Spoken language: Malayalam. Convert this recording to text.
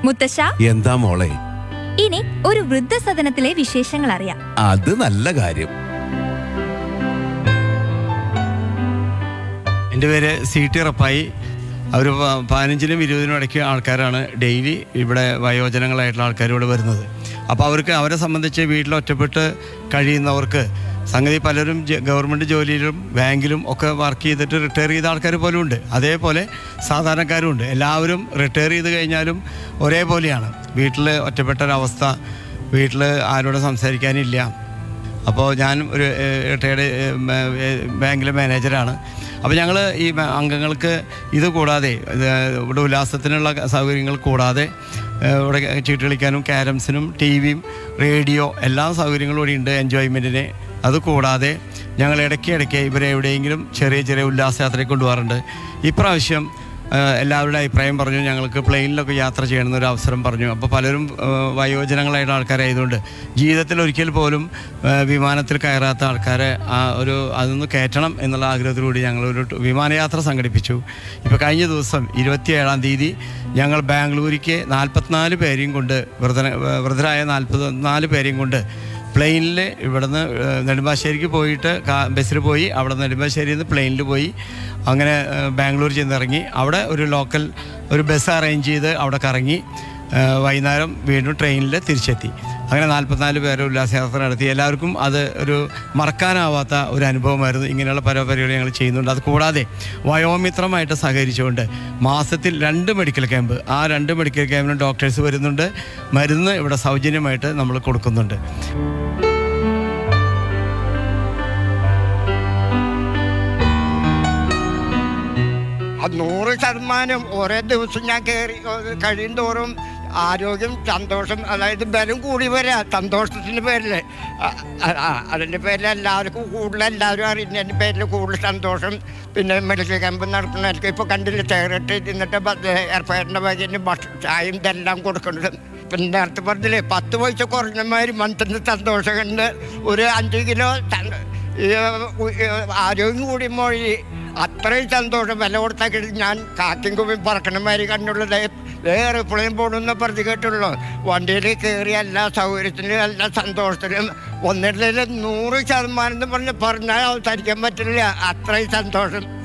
മുത്തശ്ശ എന്താ മോളെ ഇനി ഒരു വൃദ്ധസദനത്തിലെ വിശേഷങ്ങൾ അറിയാം അത് നല്ല കാര്യം എൻ്റെ പേര് സി ടി റപ്പായി അവർ പതിനഞ്ചിനും ഇരുപതിനും ഇടയ്ക്ക് ആൾക്കാരാണ് ഡെയിലി ഇവിടെ വയോജനങ്ങളായിട്ടുള്ള ആൾക്കാർ ഇവിടെ വരുന്നത് അപ്പോൾ അവർക്ക് അവരെ സംബന്ധിച്ച് വീട്ടിൽ ഒറ്റപ്പെട്ട് കഴിയുന്നവർക്ക് സംഗതി പലരും ജ- ഗവൺമെൻറ് ജോലിയിലും ബാങ്കിലും ഒക്കെ വർക്ക് ചെയ്തിട്ട് റിട്ടയർ ചെയ്ത ആൾക്കാർ പോലും ഉണ്ട് അതേപോലെ സാധാരണക്കാരും ഉണ്ട് എല്ലാവരും റിട്ടയർ ചെയ്ത് കഴിഞ്ഞാലും ഒരേപോലെയാണ് വീട്ടിൽ ഒറ്റപ്പെട്ട ഒരവസ്ഥ വീട്ടിൽ ആരോടും സംസാരിക്കാനില്ല അപ്പോൾ ഞാൻ ഒരു റിട്ടയർഡ് ബാങ്കിലെ മാനേജറാണ് അപ്പോൾ ഞങ്ങൾ ഈ ബ- അംഗങ്ങൾക്ക് ഇത് കൂടാതെ ഇത് ഇവിടെ ഉല്ലാസത്തിനുള്ള സൗകര്യങ്ങൾ കൂടാതെ ഏഹ്, ഇവിടെ ചീട്ട് കളിക്കാനും ക്യാരംസിനും ടി വിയും റേഡിയോ എല്ലാ സൗകര്യങ്ങളും ഇവിടെ ഉണ്ട് എൻജോയ്മെൻറ്റിന് അത് കൂടാതെ ഞങ്ങൾ ഇടയ്ക്ക് ഇടയ്ക്ക് ഇവരെ എവിടെയെങ്കിലും ചെറിയ ചെറിയ ഉല്ലാസയാത്രയ്ക്ക് കൊണ്ടുപോകാറുണ്ട് ഇപ്രാവശ്യം ഏഹ് എല്ലാവരുടെ അഭിപ്രായം പറഞ്ഞു ഞങ്ങൾക്ക് പ്ലെയിനിലൊക്കെ യാത്ര ചെയ്യണമെന്ന് ഒരു അവസരം പറഞ്ഞു അപ്പോൾ പലരും ഏഹ് വയോജനങ്ങളായിട്ടുള്ള ആൾക്കാരായതുകൊണ്ട് ജീവിതത്തിൽ ഒരിക്കൽ പോലും ഏഹ് വിമാനത്തിൽ കയറാത്ത ആൾക്കാരെ ആ ഒരു അതൊന്ന് കയറ്റണം എന്നുള്ള ആഗ്രഹത്തിലൂടെ ഞങ്ങളൊരു ടു- വിമാനയാത്ര സംഘടിപ്പിച്ചു ഇപ്പോൾ കഴിഞ്ഞ ദിവസം ഇരുപത്തിയേഴാം തീയതി ഞങ്ങൾ ബാംഗ്ലൂരിക്ക് നാൽപ്പത്തിനാല് പേരെയും കൊണ്ട് വൃദ്ധന വൃദ്ധരായ നാൽപ്പത് നാല് പേരെയും കൊണ്ട് പ്ലെയിനിൽ ഇവിടുന്ന് ഏഹ്, നെടുമ്പാശ്ശേരിക്ക് പോയിട്ട് കാ- ബസ്സിൽ പോയി അവിടെ നെടുമ്പാശ്ശേരിയിൽ നിന്ന് പ്ലെയിനിൽ പോയി അങ്ങനെ ഏഹ്, ബാംഗ്ലൂർ ചെന്നിറങ്ങി അവിടെ ഒരു ലോക്കൽ ഒരു ബസ് അറേഞ്ച് ചെയ്ത് അവിടെ കറങ്ങി ഏഹ്, വൈകുന്നേരം വീണ്ടും ട്രെയിനിൽ തിരിച്ചെത്തി അങ്ങനെ നാൽപ്പത്തിനാല് പേരെ ഉല്ലാസയാത്ര നടത്തി എല്ലാവർക്കും അത് ഒരു മറക്കാനാവാത്ത ഒരു അനുഭവമായിരുന്നു ഇങ്ങനെയുള്ള പല പരിപാടികൾ ഞങ്ങൾ ചെയ്യുന്നുണ്ട് അത് കൂടാതെ വയോമിത്രമായിട്ട് സഹകരിച്ചുകൊണ്ട് മാസത്തിൽ രണ്ട് മെഡിക്കൽ ക്യാമ്പ് ആ രണ്ട് മെഡിക്കൽ ക്യാമ്പിനും ഡോക്ടേഴ്സ് വരുന്നുണ്ട് മരുന്ന് ഇവിടെ സൗജന്യമായിട്ട് നമ്മൾ കൊടുക്കുന്നുണ്ട് അത് നൂറ് ശതമാനം ഓരോ ദിവസം ഞാൻ കയറി കഴിയും തോറും ആരോഗ്യം സന്തോഷം അതായത് ബലം കൂടി വരിക സന്തോഷത്തിൻ്റെ പേരിൽ അതിൻ്റെ പേരിൽ എല്ലാവർക്കും കൂടുതൽ എല്ലാവരും അറിയുന്നതിൻ്റെ പേരിൽ കൂടുതൽ സന്തോഷം പിന്നെ മെഡിക്കൽ ക്യാമ്പ് നടത്തുന്നവർക്ക് ഇപ്പോൾ കണ്ടില്ല ചേറിട്ട് എന്നിട്ട് ഏർപ്പാടിൻ്റെ വകയിൽ ഭക്ഷണം ചായയും ഇതെല്ലാം കൊടുക്കുന്നത് പിന്നെ നേരത്തെ പറഞ്ഞില്ലേ പത്ത് പൈസ കുറഞ്ഞമാതിരി മനസ്സിന് സന്തോഷം കൊണ്ട് ഒരു അഞ്ച് കിലോ സ- ഈ, ഉ- ഈ, ആരോഗ്യം കൂടി മൊഴി അത്രയും സന്തോഷം വില കൊടുത്താൽ ഞാൻ കാറ്റും കുമ്പി പറക്കണമാതിരി കണ്ടുള്ളത് വേറെ എപ്പോഴും പോകണമെന്ന് പറഞ്ഞ് കേട്ടുള്ളൂ വണ്ടിയിൽ കയറി എല്ലാ സൗകര്യത്തിനും എല്ലാ സന്തോഷത്തിനും ഒന്നില്ലെങ്കിൽ നൂറ് ശതമാനം എന്ന് പറഞ്ഞ് പറഞ്ഞാൽ അവതരിക്കാൻ പറ്റില്ല അത്രയും സന്തോഷം